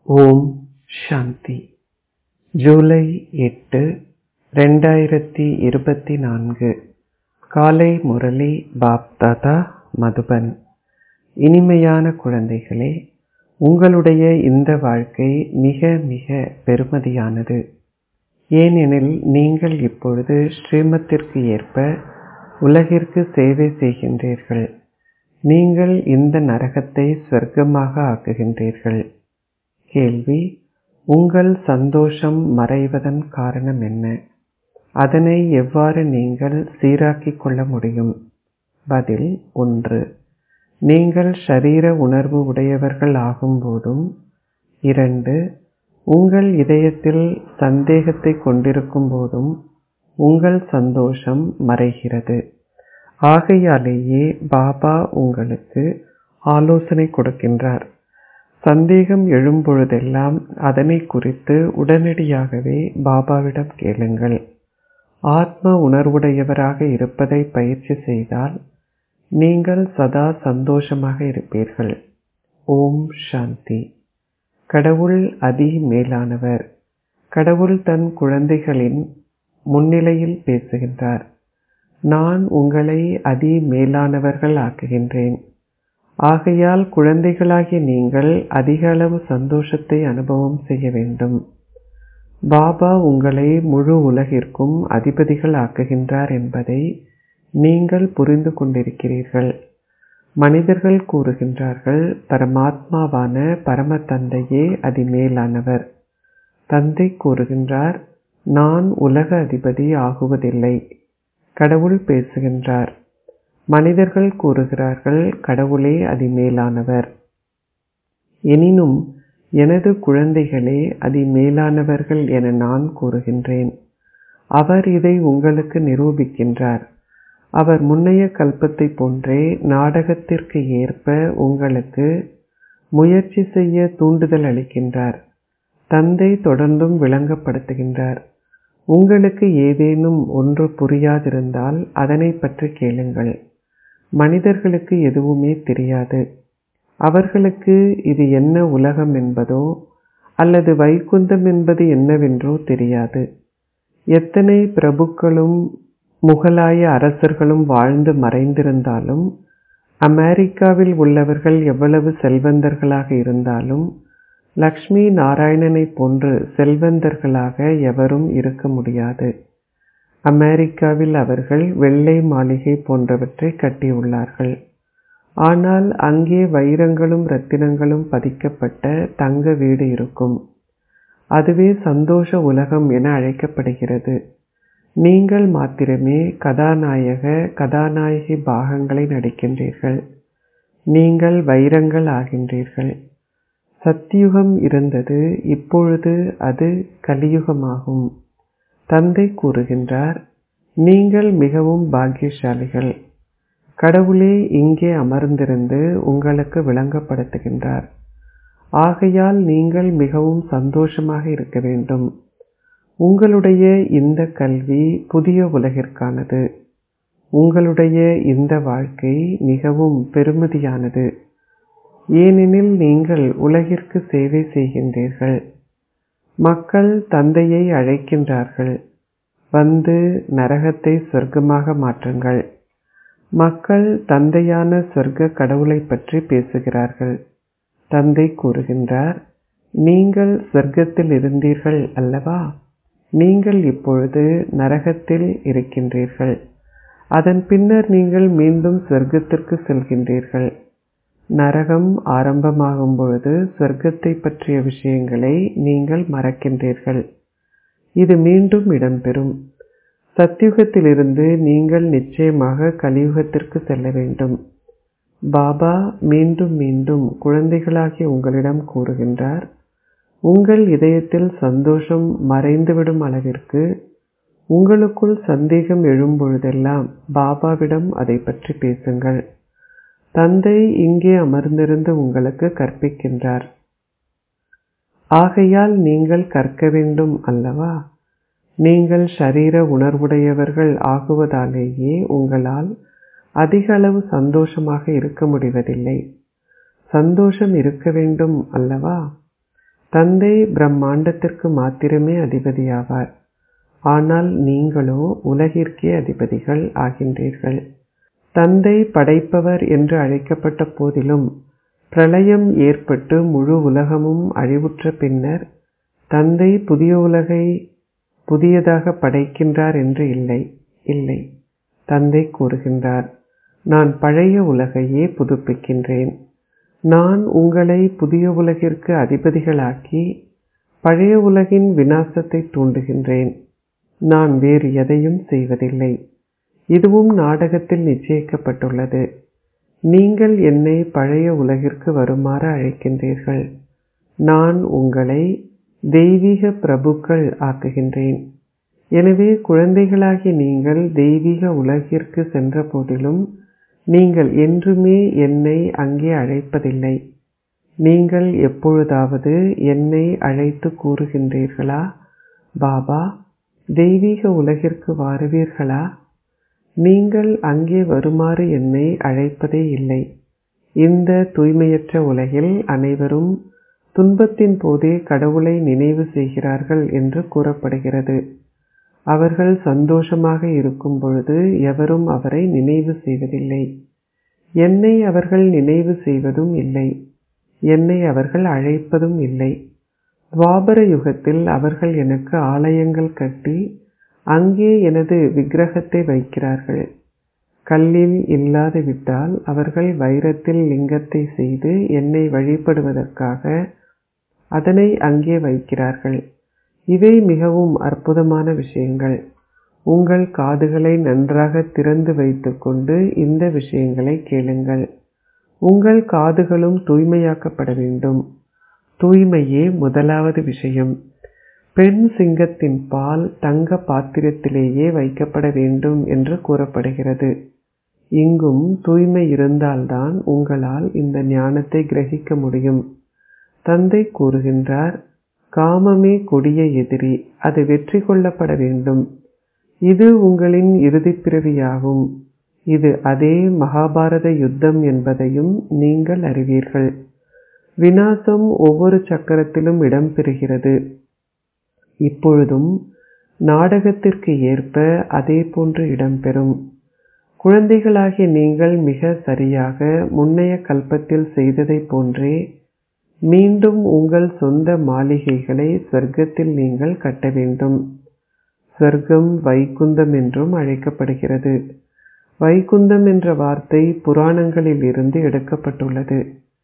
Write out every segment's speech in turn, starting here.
ஓம் சாந்தி ஜூலை எட்டு ரெண்டாயிரத்தி இருபத்தி நான்கு காலை முரளி பாப்தாதா மதுபன் இனிமையான குழந்தைகளே உங்களுடைய இந்த வாழ்க்கை மிக மிக பெருமதியானது ஏனெனில் நீங்கள் இப்பொழுது ஸ்ரீமத்திற்கு ஏற்ப உலகிற்கு சேவை செய்கின்றீர்கள் நீங்கள் இந்த நரகத்தை சொர்க்கமாக ஆக்குகின்றீர்கள் கேள்வி உங்கள் சந்தோஷம் மறைவதன் காரணம் என்ன அதனை எவ்வாறு நீங்கள் சீராக்கிக் கொள்ள முடியும் பதில் ஒன்று நீங்கள் ஷரீர உணர்வு உடையவர்கள் ஆகும்போதும் இரண்டு உங்கள் இதயத்தில் சந்தேகத்தை கொண்டிருக்கும் போதும் உங்கள் சந்தோஷம் மறைகிறது ஆகையாலேயே பாபா உங்களுக்கு ஆலோசனை கொடுக்கின்றார் சந்தேகம் எழும்பொழுதெல்லாம் அதனை குறித்து உடனடியாகவே பாபாவிடம் கேளுங்கள் ஆத்ம உணர்வுடையவராக இருப்பதை பயிற்சி செய்தால் நீங்கள் சதா சந்தோஷமாக இருப்பீர்கள் ஓம் சாந்தி கடவுள் அதி மேலானவர் கடவுள் தன் குழந்தைகளின் முன்னிலையில் பேசுகின்றார் நான் உங்களை அதி மேலானவர்கள் ஆக்குகின்றேன் ஆகையால் குழந்தைகளாகிய நீங்கள் அதிக அளவு சந்தோஷத்தை அனுபவம் செய்ய வேண்டும் பாபா உங்களை முழு உலகிற்கும் அதிபதிகள் ஆக்குகின்றார் என்பதை நீங்கள் புரிந்து கொண்டிருக்கிறீர்கள் மனிதர்கள் கூறுகின்றார்கள் பரமாத்மாவான பரம தந்தையே அதிமேலானவர் தந்தை கூறுகின்றார் நான் உலக அதிபதி ஆகுவதில்லை கடவுள் பேசுகின்றார் மனிதர்கள் கூறுகிறார்கள் கடவுளே அதிமேலானவர் எனினும் எனது குழந்தைகளே அதிமேலானவர்கள் என நான் கூறுகின்றேன் அவர் இதை உங்களுக்கு நிரூபிக்கின்றார் அவர் முன்னைய கல்பத்தை போன்றே நாடகத்திற்கு ஏற்ப உங்களுக்கு முயற்சி செய்ய தூண்டுதல் அளிக்கின்றார் தந்தை தொடர்ந்தும் விளங்கப்படுத்துகின்றார் உங்களுக்கு ஏதேனும் ஒன்று புரியாதிருந்தால் அதனை பற்றி கேளுங்கள் மனிதர்களுக்கு எதுவுமே தெரியாது அவர்களுக்கு இது என்ன உலகம் என்பதோ அல்லது வைகுந்தம் என்பது என்னவென்றோ தெரியாது எத்தனை பிரபுக்களும் முகலாய அரசர்களும் வாழ்ந்து மறைந்திருந்தாலும் அமெரிக்காவில் உள்ளவர்கள் எவ்வளவு செல்வந்தர்களாக இருந்தாலும் லக்ஷ்மி நாராயணனை போன்று செல்வந்தர்களாக எவரும் இருக்க முடியாது அமெரிக்காவில் அவர்கள் வெள்ளை மாளிகை போன்றவற்றை கட்டியுள்ளார்கள் ஆனால் அங்கே வைரங்களும் ரத்தினங்களும் பதிக்கப்பட்ட தங்க வீடு இருக்கும் அதுவே சந்தோஷ உலகம் என அழைக்கப்படுகிறது நீங்கள் மாத்திரமே கதாநாயக கதாநாயகி பாகங்களை நடிக்கின்றீர்கள் நீங்கள் வைரங்கள் ஆகின்றீர்கள் சத்தியுகம் இருந்தது இப்பொழுது அது கலியுகமாகும் தந்தை கூறுகின்றார் நீங்கள் மிகவும் பாக்கியசாலிகள் கடவுளே இங்கே அமர்ந்திருந்து உங்களுக்கு விளங்கப்படுத்துகின்றார் ஆகையால் நீங்கள் மிகவும் சந்தோஷமாக இருக்க வேண்டும் உங்களுடைய இந்த கல்வி புதிய உலகிற்கானது உங்களுடைய இந்த வாழ்க்கை மிகவும் பெருமதியானது ஏனெனில் நீங்கள் உலகிற்கு சேவை செய்கின்றீர்கள் மக்கள் தந்தையை அழைக்கின்றார்கள் வந்து நரகத்தை சொர்க்கமாக மாற்றுங்கள் மக்கள் தந்தையான சொர்க்க கடவுளை பற்றி பேசுகிறார்கள் தந்தை கூறுகின்றார் நீங்கள் சொர்க்கத்தில் இருந்தீர்கள் அல்லவா நீங்கள் இப்பொழுது நரகத்தில் இருக்கின்றீர்கள் அதன் பின்னர் நீங்கள் மீண்டும் சொர்க்கத்திற்கு செல்கின்றீர்கள் நரகம் ஆரம்பமாகும் பொழுது சொர்க்கத்தை பற்றிய விஷயங்களை நீங்கள் மறக்கின்றீர்கள் இது மீண்டும் இடம்பெறும் சத்தியுகத்திலிருந்து நீங்கள் நிச்சயமாக கலியுகத்திற்கு செல்ல வேண்டும் பாபா மீண்டும் மீண்டும் குழந்தைகளாகிய உங்களிடம் கூறுகின்றார் உங்கள் இதயத்தில் சந்தோஷம் மறைந்துவிடும் அளவிற்கு உங்களுக்குள் சந்தேகம் எழும்பொழுதெல்லாம் பாபாவிடம் அதை பற்றி பேசுங்கள் தந்தை இங்கே அமர்ந்திருந்து உங்களுக்கு கற்பிக்கின்றார் ஆகையால் நீங்கள் கற்க வேண்டும் அல்லவா நீங்கள் ஷரீர உணர்வுடையவர்கள் ஆகுவதாலேயே உங்களால் அதிக அளவு சந்தோஷமாக இருக்க முடிவதில்லை சந்தோஷம் இருக்க வேண்டும் அல்லவா தந்தை பிரம்மாண்டத்திற்கு மாத்திரமே அதிபதியாவார் ஆனால் நீங்களோ உலகிற்கே அதிபதிகள் ஆகின்றீர்கள் தந்தை படைப்பவர் என்று அழைக்கப்பட்ட போதிலும் பிரளயம் ஏற்பட்டு முழு உலகமும் அழிவுற்ற பின்னர் தந்தை புதிய உலகை புதியதாக படைக்கின்றார் என்று இல்லை இல்லை தந்தை கூறுகின்றார் நான் பழைய உலகையே புதுப்பிக்கின்றேன் நான் உங்களை புதிய உலகிற்கு அதிபதிகளாக்கி பழைய உலகின் வினாசத்தை தூண்டுகின்றேன் நான் வேறு எதையும் செய்வதில்லை இதுவும் நாடகத்தில் நிச்சயிக்கப்பட்டுள்ளது நீங்கள் என்னை பழைய உலகிற்கு வருமாறு அழைக்கின்றீர்கள் நான் உங்களை தெய்வீக பிரபுக்கள் ஆக்குகின்றேன் எனவே குழந்தைகளாகி நீங்கள் தெய்வீக உலகிற்கு சென்ற போதிலும் நீங்கள் என்றுமே என்னை அங்கே அழைப்பதில்லை நீங்கள் எப்பொழுதாவது என்னை அழைத்து கூறுகின்றீர்களா பாபா தெய்வீக உலகிற்கு வாருவீர்களா நீங்கள் அங்கே வருமாறு என்னை அழைப்பதே இல்லை இந்த தூய்மையற்ற உலகில் அனைவரும் துன்பத்தின் போதே கடவுளை நினைவு செய்கிறார்கள் என்று கூறப்படுகிறது அவர்கள் சந்தோஷமாக இருக்கும் பொழுது எவரும் அவரை நினைவு செய்வதில்லை என்னை அவர்கள் நினைவு செய்வதும் இல்லை என்னை அவர்கள் அழைப்பதும் இல்லை துவாபர யுகத்தில் அவர்கள் எனக்கு ஆலயங்கள் கட்டி அங்கே எனது விக்கிரகத்தை வைக்கிறார்கள் கல்லில் இல்லாது விட்டால் அவர்கள் வைரத்தில் லிங்கத்தை செய்து என்னை வழிபடுவதற்காக அதனை அங்கே வைக்கிறார்கள் இவை மிகவும் அற்புதமான விஷயங்கள் உங்கள் காதுகளை நன்றாக திறந்து வைத்துக்கொண்டு இந்த விஷயங்களை கேளுங்கள் உங்கள் காதுகளும் தூய்மையாக்கப்பட வேண்டும் தூய்மையே முதலாவது விஷயம் பெண் சிங்கத்தின் பால் தங்க பாத்திரத்திலேயே வைக்கப்பட வேண்டும் என்று கூறப்படுகிறது இங்கும் தூய்மை இருந்தால்தான் உங்களால் இந்த ஞானத்தை கிரகிக்க முடியும் தந்தை கூறுகின்றார் காமமே கொடிய எதிரி அது வெற்றி கொள்ளப்பட வேண்டும் இது உங்களின் இறுதிப் பிறவியாகும் இது அதே மகாபாரத யுத்தம் என்பதையும் நீங்கள் அறிவீர்கள் வினாசம் ஒவ்வொரு சக்கரத்திலும் இடம்பெறுகிறது இப்பொழுதும் நாடகத்திற்கு ஏற்ப அதே போன்று இடம்பெறும் குழந்தைகளாகிய நீங்கள் மிக சரியாக முன்னைய கல்பத்தில் செய்ததைப் போன்றே மீண்டும் உங்கள் சொந்த மாளிகைகளை சொர்க்கத்தில் நீங்கள் கட்ட வேண்டும் சொர்க்கம் வைகுந்தம் என்றும் அழைக்கப்படுகிறது வைகுந்தம் என்ற வார்த்தை புராணங்களில் இருந்து எடுக்கப்பட்டுள்ளது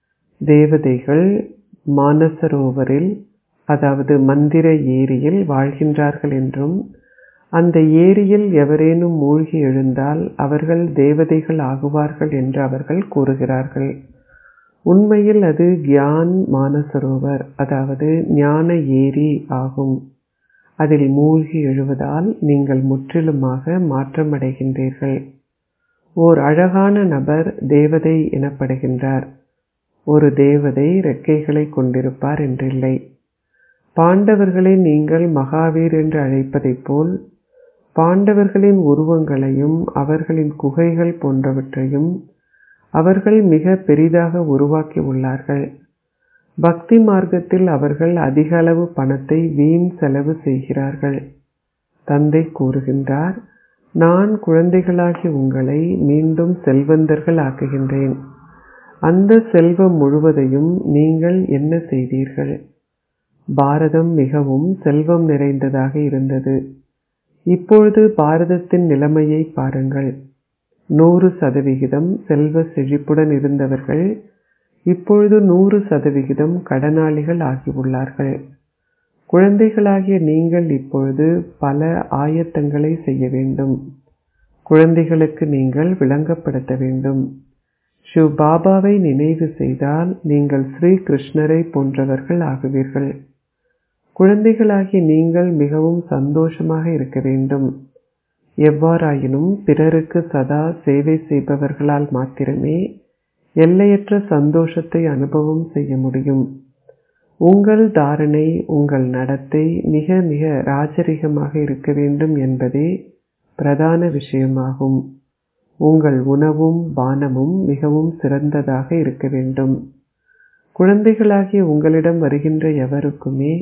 தேவதைகள் மானசரோவரில் அதாவது மந்திர ஏரியில் வாழ்கின்றார்கள் என்றும் அந்த ஏரியில் எவரேனும் மூழ்கி எழுந்தால் அவர்கள் தேவதைகள் ஆகுவார்கள் என்று அவர்கள் கூறுகிறார்கள் உண்மையில் அது கியான் மானசரோவர் அதாவது ஞான ஏரி ஆகும் அதில் மூழ்கி எழுவதால் நீங்கள் முற்றிலுமாக மாற்றமடைகின்றீர்கள் ஓர் அழகான நபர் தேவதை எனப்படுகின்றார் ஒரு தேவதை ரெக்கைகளை கொண்டிருப்பார் என்றில்லை பாண்டவர்களை நீங்கள் மகாவீர் என்று அழைப்பதைப் போல் பாண்டவர்களின் உருவங்களையும் அவர்களின் குகைகள் போன்றவற்றையும் அவர்கள் மிக பெரிதாக உருவாக்கி உள்ளார்கள் பக்தி மார்க்கத்தில் அவர்கள் அதிக அளவு பணத்தை வீண் செலவு செய்கிறார்கள் தந்தை கூறுகின்றார் நான் குழந்தைகளாகி உங்களை மீண்டும் செல்வந்தர்கள் ஆக்குகின்றேன் அந்த செல்வம் முழுவதையும் நீங்கள் என்ன செய்தீர்கள் பாரதம் மிகவும் செல்வம் நிறைந்ததாக இருந்தது இப்பொழுது பாரதத்தின் நிலைமையை பாருங்கள் நூறு சதவிகிதம் செல்வ செழிப்புடன் இருந்தவர்கள் இப்பொழுது நூறு சதவிகிதம் கடனாளிகள் ஆகியுள்ளார்கள் குழந்தைகளாகிய நீங்கள் இப்பொழுது பல ஆயத்தங்களை செய்ய வேண்டும் குழந்தைகளுக்கு நீங்கள் விளங்கப்படுத்த வேண்டும் ஷிவ் பாபாவை நினைவு செய்தால் நீங்கள் ஸ்ரீ கிருஷ்ணரை போன்றவர்கள் ஆகுவீர்கள் குழந்தைகளாகிய நீங்கள் மிகவும் சந்தோஷமாக இருக்க வேண்டும் எவ்வாறாயினும் பிறருக்கு சதா சேவை செய்பவர்களால் மாத்திரமே எல்லையற்ற சந்தோஷத்தை அனுபவம் செய்ய முடியும் உங்கள் தாரணை உங்கள் நடத்தை மிக மிக ராஜரிகமாக இருக்க வேண்டும் என்பதே பிரதான விஷயமாகும் உங்கள் உணவும் பானமும் மிகவும் சிறந்ததாக இருக்க வேண்டும் குழந்தைகளாகிய உங்களிடம் வருகின்ற எவருக்குமே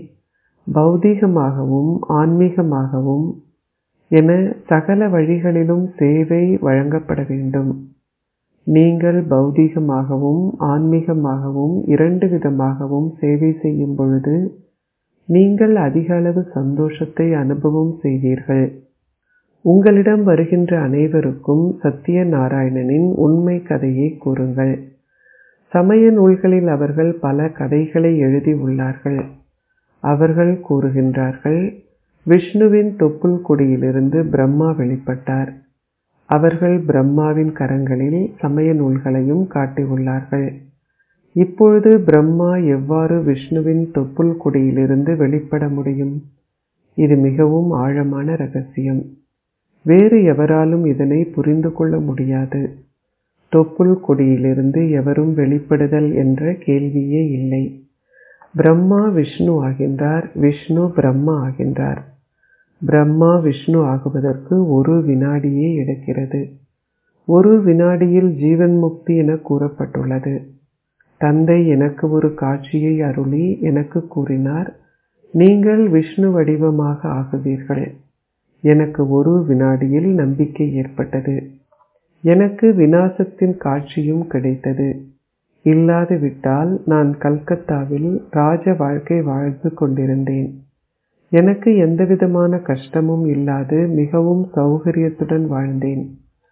பௌதீகமாகவும் ஆன்மீகமாகவும் என சகல வழிகளிலும் சேவை வழங்கப்பட வேண்டும் நீங்கள் பௌதீகமாகவும் ஆன்மீகமாகவும் இரண்டு விதமாகவும் சேவை செய்யும் பொழுது நீங்கள் அதிக அளவு சந்தோஷத்தை அனுபவம் செய்வீர்கள் உங்களிடம் வருகின்ற அனைவருக்கும் சத்திய நாராயணனின் உண்மை கதையை கூறுங்கள் சமய நூல்களில் அவர்கள் பல கதைகளை எழுதி உள்ளார்கள் அவர்கள் கூறுகின்றார்கள் விஷ்ணுவின் தொப்புள் கொடியிலிருந்து பிரம்மா வெளிப்பட்டார் அவர்கள் பிரம்மாவின் கரங்களில் சமய நூல்களையும் காட்டியுள்ளார்கள் இப்பொழுது பிரம்மா எவ்வாறு விஷ்ணுவின் தொப்புள் கொடியிலிருந்து வெளிப்பட முடியும் இது மிகவும் ஆழமான ரகசியம் வேறு எவராலும் இதனை புரிந்து கொள்ள முடியாது தொப்புள் கொடியிலிருந்து எவரும் வெளிப்படுதல் என்ற கேள்வியே இல்லை பிரம்மா விஷ்ணு ஆகின்றார் விஷ்ணு பிரம்மா ஆகின்றார் பிரம்மா விஷ்ணு ஆகுவதற்கு ஒரு வினாடியே எடுக்கிறது ஒரு வினாடியில் ஜீவன் முக்தி என கூறப்பட்டுள்ளது தந்தை எனக்கு ஒரு காட்சியை அருளி எனக்கு கூறினார் நீங்கள் விஷ்ணு வடிவமாக ஆகுவீர்கள் எனக்கு ஒரு வினாடியில் நம்பிக்கை ஏற்பட்டது எனக்கு விநாசத்தின் காட்சியும் கிடைத்தது இல்லாது விட்டால் நான் கல்கத்தாவில் ராஜ வாழ்க்கை வாழ்ந்து கொண்டிருந்தேன் எனக்கு எந்தவிதமான கஷ்டமும் இல்லாது மிகவும் சௌகரியத்துடன் வாழ்ந்தேன்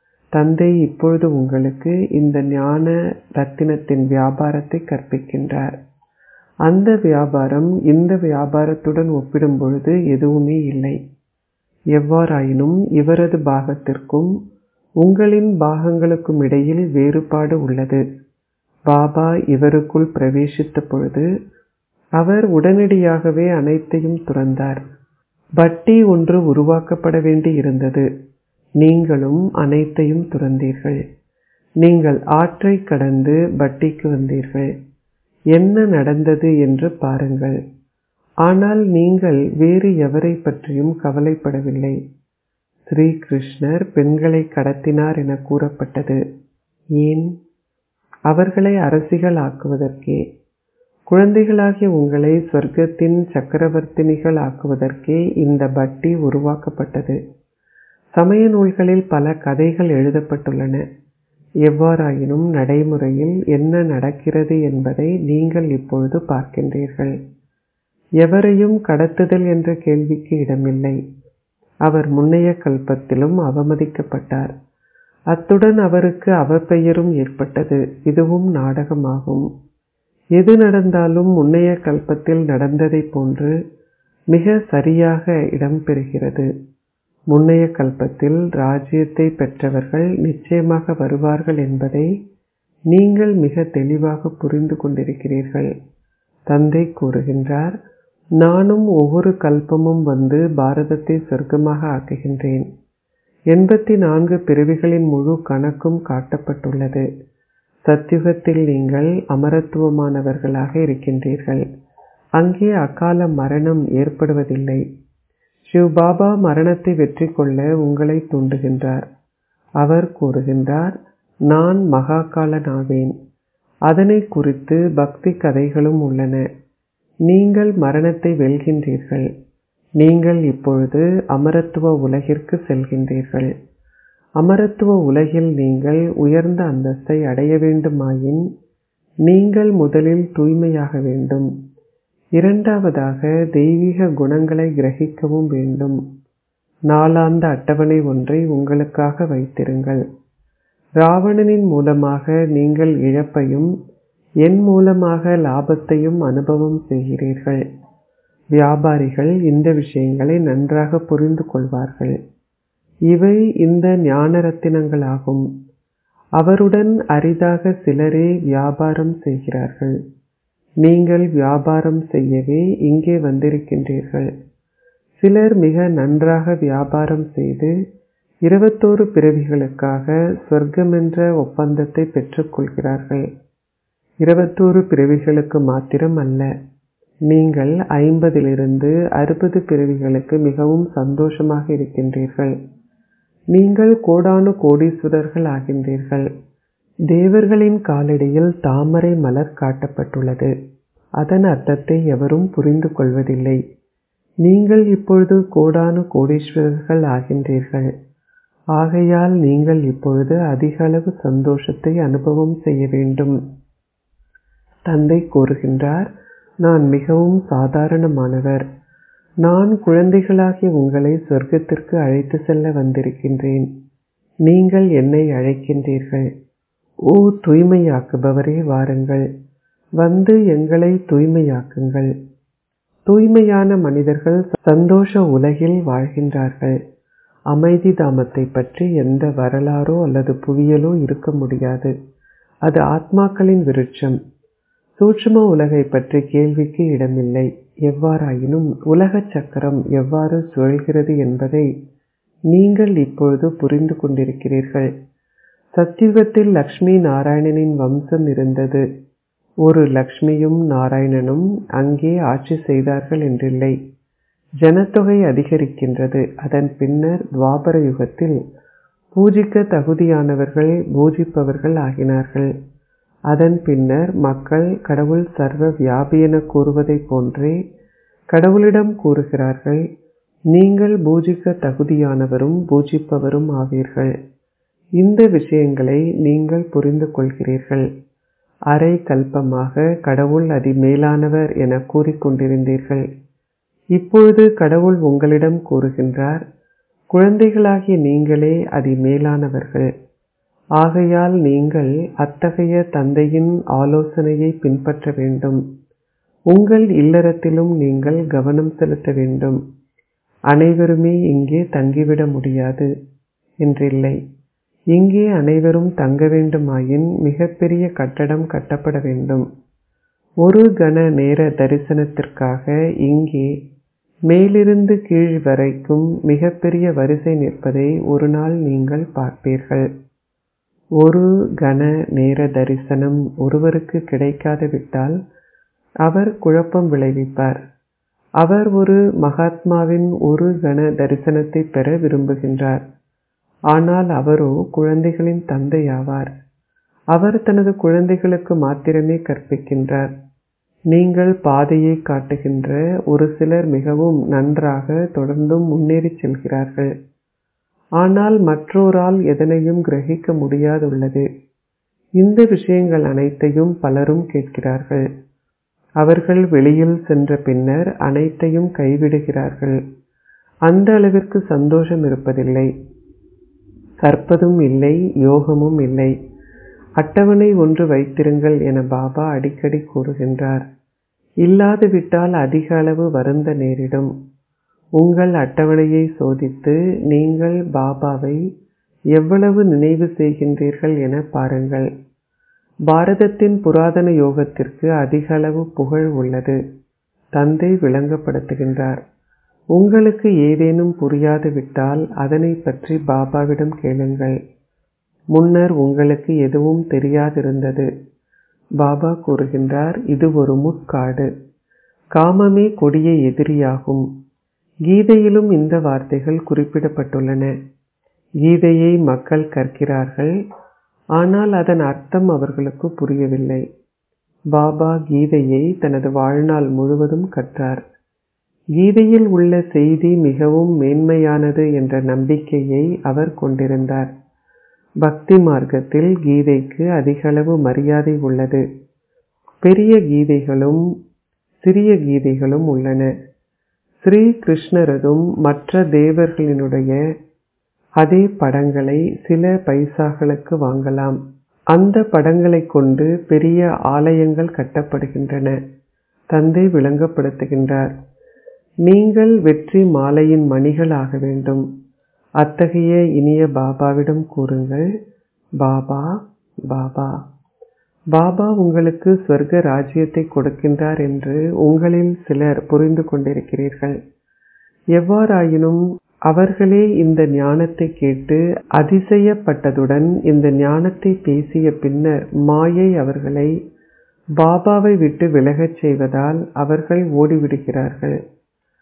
தந்தை இப்பொழுது உங்களுக்கு இந்த ஞான ரத்தினத்தின் வியாபாரத்தை கற்பிக்கின்றார் அந்த வியாபாரம் இந்த வியாபாரத்துடன் ஒப்பிடும் பொழுது எதுவுமே இல்லை எவ்வாறாயினும் இவரது பாகத்திற்கும் உங்களின் பாகங்களுக்கும் இடையில் வேறுபாடு உள்ளது பாபா இவருக்குள் பிரவேசித்த பொழுது அவர் உடனடியாகவே அனைத்தையும் துறந்தார் பட்டி ஒன்று உருவாக்கப்பட வேண்டி இருந்தது நீங்களும் அனைத்தையும் துறந்தீர்கள் நீங்கள் ஆற்றை கடந்து பட்டிக்கு வந்தீர்கள் என்ன நடந்தது என்று பாருங்கள் ஆனால் நீங்கள் வேறு எவரை பற்றியும் கவலைப்படவில்லை ஸ்ரீ கிருஷ்ணர் பெண்களை கடத்தினார் என கூறப்பட்டது ஏன் அவர்களை அரசிகள் ஆக்குவதற்கே குழந்தைகளாகிய உங்களை சொர்க்கத்தின் சக்கரவர்த்தினிகள் ஆக்குவதற்கே இந்த பட்டி உருவாக்கப்பட்டது சமய நூல்களில் பல கதைகள் எழுதப்பட்டுள்ளன எவ்வாறாயினும் நடைமுறையில் என்ன நடக்கிறது என்பதை நீங்கள் இப்பொழுது பார்க்கின்றீர்கள் எவரையும் கடத்துதல் என்ற கேள்விக்கு இடமில்லை அவர் முன்னைய கல்பத்திலும் அவமதிக்கப்பட்டார் அத்துடன் அவருக்கு அவப்பெயரும் ஏற்பட்டது இதுவும் நாடகமாகும் எது நடந்தாலும் முன்னைய கல்பத்தில் நடந்ததைப் போன்று மிக சரியாக இடம்பெறுகிறது முன்னைய கல்பத்தில் ராஜ்யத்தை பெற்றவர்கள் நிச்சயமாக வருவார்கள் என்பதை நீங்கள் மிக தெளிவாக புரிந்து கொண்டிருக்கிறீர்கள் தந்தை கூறுகின்றார் நானும் ஒவ்வொரு கல்பமும் வந்து பாரதத்தை சொர்க்கமாக ஆக்குகின்றேன் எண்பத்தி நான்கு பிறவிகளின் முழு கணக்கும் காட்டப்பட்டுள்ளது சத்தியுகத்தில் நீங்கள் அமரத்துவமானவர்களாக இருக்கின்றீர்கள் அங்கே அகால மரணம் ஏற்படுவதில்லை சிவபாபா மரணத்தை வெற்றி கொள்ள உங்களை தூண்டுகின்றார் அவர் கூறுகின்றார் நான் மகாகாலனாவேன் அதனை குறித்து பக்தி கதைகளும் உள்ளன நீங்கள் மரணத்தை வெல்கின்றீர்கள் நீங்கள் இப்பொழுது அமரத்துவ உலகிற்கு செல்கின்றீர்கள் அமரத்துவ உலகில் நீங்கள் உயர்ந்த அந்தஸ்தை அடைய வேண்டுமாயின் நீங்கள் முதலில் தூய்மையாக வேண்டும் இரண்டாவதாக தெய்வீக குணங்களை கிரகிக்கவும் வேண்டும் நாளாந்த அட்டவணை ஒன்றை உங்களுக்காக வைத்திருங்கள் ராவணனின் மூலமாக நீங்கள் இழப்பையும் என் மூலமாக லாபத்தையும் அனுபவம் செய்கிறீர்கள் வியாபாரிகள் இந்த விஷயங்களை நன்றாக புரிந்து கொள்வார்கள் இவை இந்த ஞான ரத்தினங்களாகும் அவருடன் அரிதாக சிலரே வியாபாரம் செய்கிறார்கள் நீங்கள் வியாபாரம் செய்யவே இங்கே வந்திருக்கின்றீர்கள் சிலர் மிக நன்றாக வியாபாரம் செய்து இருபத்தோரு பிறவிகளுக்காக சொர்க்கமென்ற ஒப்பந்தத்தை பெற்றுக்கொள்கிறார்கள் இருபத்தோரு பிறவிகளுக்கு மாத்திரம் அல்ல நீங்கள் ஐம்பதிலிருந்து அறுபது பிறவிகளுக்கு மிகவும் சந்தோஷமாக இருக்கின்றீர்கள் நீங்கள் கோடானு கோடீஸ்வரர்கள் ஆகின்றீர்கள் தேவர்களின் காலடியில் தாமரை மலர் காட்டப்பட்டுள்ளது அதன் அர்த்தத்தை எவரும் புரிந்து கொள்வதில்லை நீங்கள் இப்பொழுது கோடானு கோடீஸ்வரர்கள் ஆகின்றீர்கள் ஆகையால் நீங்கள் இப்பொழுது அதிக அளவு சந்தோஷத்தை அனுபவம் செய்ய வேண்டும் தந்தை கூறுகின்றார் நான் மிகவும் சாதாரணமானவர் நான் குழந்தைகளாகிய உங்களை சொர்க்கத்திற்கு அழைத்து செல்ல வந்திருக்கின்றேன் நீங்கள் என்னை அழைக்கின்றீர்கள் ஓ தூய்மையாக்குபவரே வாருங்கள் வந்து எங்களை தூய்மையாக்குங்கள் தூய்மையான மனிதர்கள் சந்தோஷ உலகில் வாழ்கின்றார்கள் அமைதி தாமத்தை பற்றி எந்த வரலாறோ அல்லது புவியலோ இருக்க முடியாது அது ஆத்மாக்களின் விருட்சம் சூட்சும உலகை பற்றி கேள்விக்கு இடமில்லை எவ்வாறாயினும் உலக சக்கரம் எவ்வாறு சுழல்கிறது என்பதை நீங்கள் இப்பொழுது புரிந்து கொண்டிருக்கிறீர்கள் சத்தியுகத்தில் லக்ஷ்மி நாராயணனின் வம்சம் இருந்தது ஒரு லக்ஷ்மியும் நாராயணனும் அங்கே ஆட்சி செய்தார்கள் என்றில்லை ஜனத்தொகை அதிகரிக்கின்றது அதன் பின்னர் துவாபர யுகத்தில் பூஜிக்க தகுதியானவர்கள் பூஜிப்பவர்கள் ஆகினார்கள் அதன் பின்னர் மக்கள் கடவுள் சர்வ வியாபி என கூறுவதைப் போன்றே கடவுளிடம் கூறுகிறார்கள் நீங்கள் பூஜிக்க தகுதியானவரும் பூஜிப்பவரும் ஆவீர்கள் இந்த விஷயங்களை நீங்கள் புரிந்து கொள்கிறீர்கள் அரை கல்பமாக கடவுள் அதி மேலானவர் என கூறிக்கொண்டிருந்தீர்கள் இப்பொழுது கடவுள் உங்களிடம் கூறுகின்றார் குழந்தைகளாகிய நீங்களே அதி மேலானவர்கள் ஆகையால் நீங்கள் அத்தகைய தந்தையின் ஆலோசனையை பின்பற்ற வேண்டும் உங்கள் இல்லறத்திலும் நீங்கள் கவனம் செலுத்த வேண்டும் அனைவருமே இங்கே தங்கிவிட முடியாது என்றில்லை இங்கே அனைவரும் தங்க வேண்டுமாயின் மிகப்பெரிய கட்டடம் கட்டப்பட வேண்டும் ஒரு கண நேர தரிசனத்திற்காக இங்கே மேலிருந்து கீழ் வரைக்கும் மிகப்பெரிய வரிசை நிற்பதை ஒரு நாள் நீங்கள் பார்ப்பீர்கள் ஒரு கண நேர தரிசனம் ஒருவருக்கு கிடைக்காது விட்டால் அவர் குழப்பம் விளைவிப்பார் அவர் ஒரு மகாத்மாவின் ஒரு கண தரிசனத்தை பெற விரும்புகின்றார் ஆனால் அவரோ குழந்தைகளின் தந்தையாவார் அவர் தனது குழந்தைகளுக்கு மாத்திரமே கற்பிக்கின்றார் நீங்கள் பாதையை காட்டுகின்ற ஒரு சிலர் மிகவும் நன்றாக தொடர்ந்தும் முன்னேறிச் செல்கிறார்கள் ஆனால் மற்றோரால் எதனையும் கிரகிக்க முடியாதுள்ளது இந்த விஷயங்கள் அனைத்தையும் பலரும் கேட்கிறார்கள் அவர்கள் வெளியில் சென்ற பின்னர் அனைத்தையும் கைவிடுகிறார்கள் அந்த அளவிற்கு சந்தோஷம் இருப்பதில்லை கற்பதும் இல்லை யோகமும் இல்லை அட்டவணை ஒன்று வைத்திருங்கள் என பாபா அடிக்கடி கூறுகின்றார் இல்லாது விட்டால் அதிக அளவு வருந்த நேரிடும் உங்கள் அட்டவணையை சோதித்து நீங்கள் பாபாவை எவ்வளவு நினைவு செய்கின்றீர்கள் என பாருங்கள் பாரதத்தின் புராதன யோகத்திற்கு அதிக அளவு புகழ் உள்ளது தந்தை விளங்கப்படுத்துகின்றார் உங்களுக்கு ஏதேனும் புரியாது விட்டால் அதனை பற்றி பாபாவிடம் கேளுங்கள் முன்னர் உங்களுக்கு எதுவும் தெரியாதிருந்தது பாபா கூறுகின்றார் இது ஒரு முட்காடு காமமே கொடிய எதிரியாகும் கீதையிலும் இந்த வார்த்தைகள் குறிப்பிடப்பட்டுள்ளன கீதையை மக்கள் கற்கிறார்கள் ஆனால் அதன் அர்த்தம் அவர்களுக்கு புரியவில்லை பாபா கீதையை தனது வாழ்நாள் முழுவதும் கற்றார் கீதையில் உள்ள செய்தி மிகவும் மேன்மையானது என்ற நம்பிக்கையை அவர் கொண்டிருந்தார் பக்தி மார்க்கத்தில் கீதைக்கு அதிகளவு மரியாதை உள்ளது பெரிய கீதைகளும் சிறிய கீதைகளும் உள்ளன ஸ்ரீ கிருஷ்ணரதும் மற்ற தேவர்களினுடைய அதே படங்களை சில பைசாக்களுக்கு வாங்கலாம் அந்த படங்களை கொண்டு பெரிய ஆலயங்கள் கட்டப்படுகின்றன தந்தை விளங்கப்படுத்துகின்றார் நீங்கள் வெற்றி மாலையின் மணிகள் ஆக வேண்டும் அத்தகைய இனிய பாபாவிடம் கூறுங்கள் பாபா பாபா பாபா உங்களுக்கு சொர்க்க ராஜ்யத்தை கொடுக்கின்றார் என்று உங்களில் சிலர் புரிந்து கொண்டிருக்கிறீர்கள் எவ்வாறாயினும் அவர்களே இந்த ஞானத்தை கேட்டு அதிசயப்பட்டதுடன் இந்த ஞானத்தை பேசிய பின்னர் மாயை அவர்களை பாபாவை விட்டு விலகச் செய்வதால் அவர்கள் ஓடிவிடுகிறார்கள்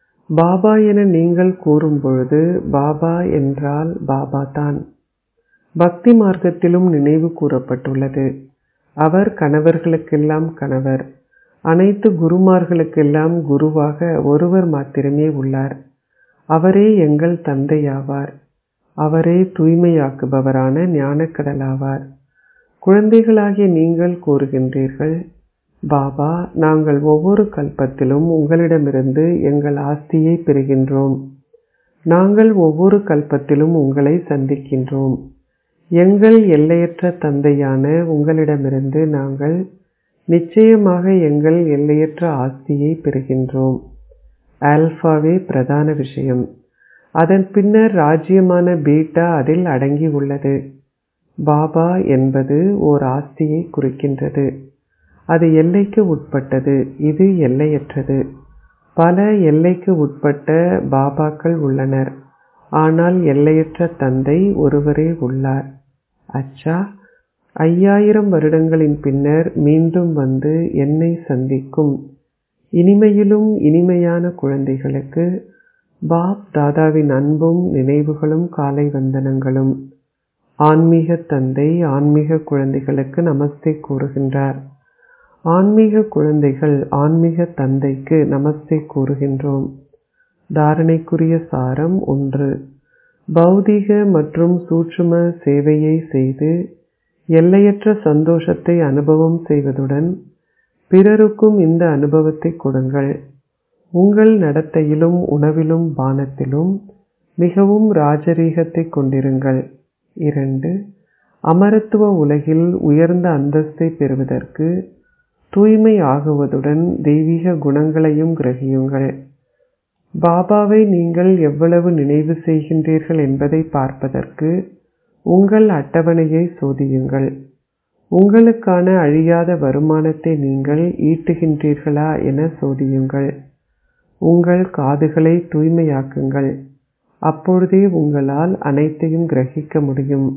பாபா என நீங்கள் கூறும் பொழுது பாபா என்றால் பாபா தான் பக்தி மார்க்கத்திலும் நினைவு கூறப்பட்டுள்ளது அவர் கணவர்களுக்கெல்லாம் கணவர் அனைத்து குருமார்களுக்கெல்லாம் குருவாக ஒருவர் மாத்திரமே உள்ளார் அவரே எங்கள் தந்தையாவார் அவரே தூய்மையாக்குபவரான ஞானக்கடலாவார் குழந்தைகளாகிய நீங்கள் கூறுகின்றீர்கள் பாபா நாங்கள் ஒவ்வொரு கல்பத்திலும் உங்களிடமிருந்து எங்கள் ஆஸ்தியை பெறுகின்றோம் நாங்கள் ஒவ்வொரு கல்பத்திலும் உங்களை சந்திக்கின்றோம் எங்கள் எல்லையற்ற தந்தையான உங்களிடமிருந்து நாங்கள் நிச்சயமாக எங்கள் எல்லையற்ற ஆஸ்தியை பெறுகின்றோம் ஆல்பாவே பிரதான விஷயம் அதன் பின்னர் ராஜ்யமான பீட்டா அதில் அடங்கி உள்ளது பாபா என்பது ஓர் ஆஸ்தியை குறிக்கின்றது அது எல்லைக்கு உட்பட்டது இது எல்லையற்றது பல எல்லைக்கு உட்பட்ட பாபாக்கள் உள்ளனர் ஆனால் எல்லையற்ற தந்தை ஒருவரே உள்ளார் அச்சா ஐயாயிரம் வருடங்களின் பின்னர் மீண்டும் வந்து என்னை சந்திக்கும் இனிமையிலும் இனிமையான குழந்தைகளுக்கு பாப் தாதாவின் அன்பும் நினைவுகளும் காலை வந்தனங்களும் ஆன்மீக தந்தை ஆன்மீக குழந்தைகளுக்கு நமஸ்தே கூறுகின்றார் ஆன்மீக குழந்தைகள் ஆன்மீக தந்தைக்கு நமஸ்தே கூறுகின்றோம் தாரணைக்குரிய சாரம் ஒன்று பௌதீக மற்றும் சூட்சும சேவையை செய்து எல்லையற்ற சந்தோஷத்தை அனுபவம் செய்வதுடன் பிறருக்கும் இந்த அனுபவத்தை கொடுங்கள் உங்கள் நடத்தையிலும் உணவிலும் பானத்திலும் மிகவும் ராஜரீகத்தை கொண்டிருங்கள் இரண்டு அமரத்துவ உலகில் உயர்ந்த அந்தஸ்தை பெறுவதற்கு தூய்மை ஆகுவதுடன் தெய்வீக குணங்களையும் கிரகியுங்கள் பாபாவை நீங்கள் எவ்வளவு நினைவு செய்கின்றீர்கள் என்பதை பார்ப்பதற்கு உங்கள் அட்டவணையை சோதியுங்கள் உங்களுக்கான அழியாத வருமானத்தை நீங்கள் ஈட்டுகின்றீர்களா என சோதியுங்கள் உங்கள் காதுகளை தூய்மையாக்குங்கள் அப்பொழுதே உங்களால் அனைத்தையும் கிரகிக்க முடியும்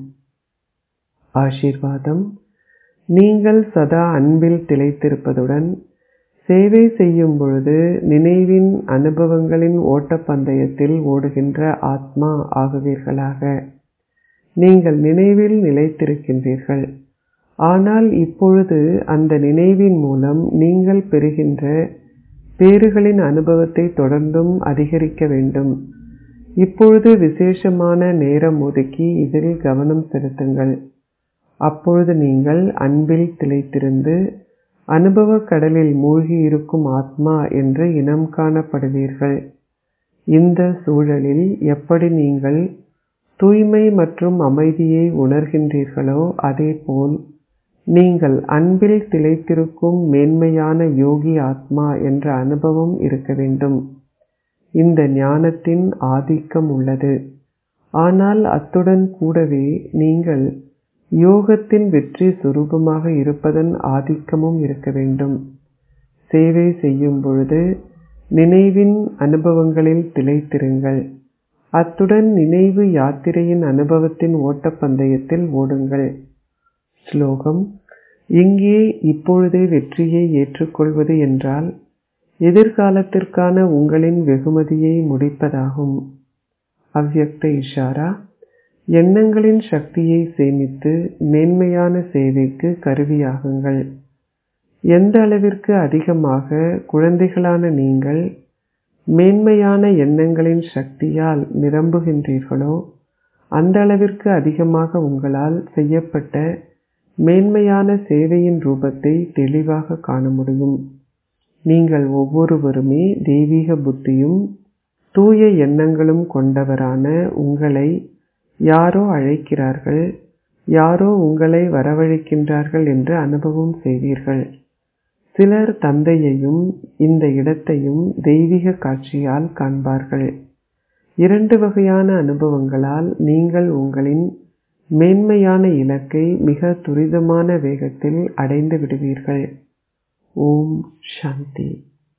ஆசீர்வாதம் நீங்கள் சதா அன்பில் திளைத்திருப்பதுடன் சேவை செய்யும் பொழுது நினைவின் அனுபவங்களின் ஓட்டப்பந்தயத்தில் ஓடுகின்ற ஆத்மா ஆகுவீர்களாக நீங்கள் நினைவில் நிலைத்திருக்கின்றீர்கள் ஆனால் இப்பொழுது அந்த நினைவின் மூலம் நீங்கள் பெறுகின்ற பேறுகளின் அனுபவத்தை தொடர்ந்தும் அதிகரிக்க வேண்டும் இப்பொழுது விசேஷமான நேரம் ஒதுக்கி இதில் கவனம் செலுத்துங்கள் அப்பொழுது நீங்கள் அன்பில் திளைத்திருந்து அனுபவ கடலில் மூழ்கி இருக்கும் ஆத்மா என்று இனம் காணப்படுவீர்கள் இந்த சூழலில் எப்படி நீங்கள் தூய்மை மற்றும் அமைதியை உணர்கின்றீர்களோ அதேபோல் நீங்கள் அன்பில் திளைத்திருக்கும் மேன்மையான யோகி ஆத்மா என்ற அனுபவம் இருக்க வேண்டும் இந்த ஞானத்தின் ஆதிக்கம் உள்ளது ஆனால் அத்துடன் கூடவே நீங்கள் யோகத்தின் வெற்றி சுரூபமாக இருப்பதன் ஆதிக்கமும் இருக்க வேண்டும் சேவை செய்யும் பொழுது நினைவின் அனுபவங்களில் திளைத்திருங்கள் அத்துடன் நினைவு யாத்திரையின் அனுபவத்தின் ஓட்டப்பந்தயத்தில் ஓடுங்கள் ஸ்லோகம் இங்கே இப்பொழுதே வெற்றியை ஏற்றுக்கொள்வது என்றால் எதிர்காலத்திற்கான உங்களின் வெகுமதியை முடிப்பதாகும் அவ்யக்த இஷாரா எண்ணங்களின் சக்தியை சேமித்து மேன்மையான சேவைக்கு கருவியாகுங்கள் எந்த அளவிற்கு அதிகமாக குழந்தைகளான நீங்கள் மேன்மையான எண்ணங்களின் சக்தியால் நிரம்புகின்றீர்களோ அந்த அளவிற்கு அதிகமாக உங்களால் செய்யப்பட்ட மேன்மையான சேவையின் ரூபத்தை தெளிவாக காண முடியும் நீங்கள் ஒவ்வொருவருமே தெய்வீக புத்தியும் தூய எண்ணங்களும் கொண்டவரான உங்களை யாரோ அழைக்கிறார்கள் யாரோ உங்களை வரவழைக்கின்றார்கள் என்று அனுபவம் செய்வீர்கள் சிலர் தந்தையையும் இந்த இடத்தையும் தெய்வீக காட்சியால் காண்பார்கள் இரண்டு வகையான அனுபவங்களால் நீங்கள் உங்களின் மேன்மையான இலக்கை மிக துரிதமான வேகத்தில் அடைந்து விடுவீர்கள் ஓம் சாந்தி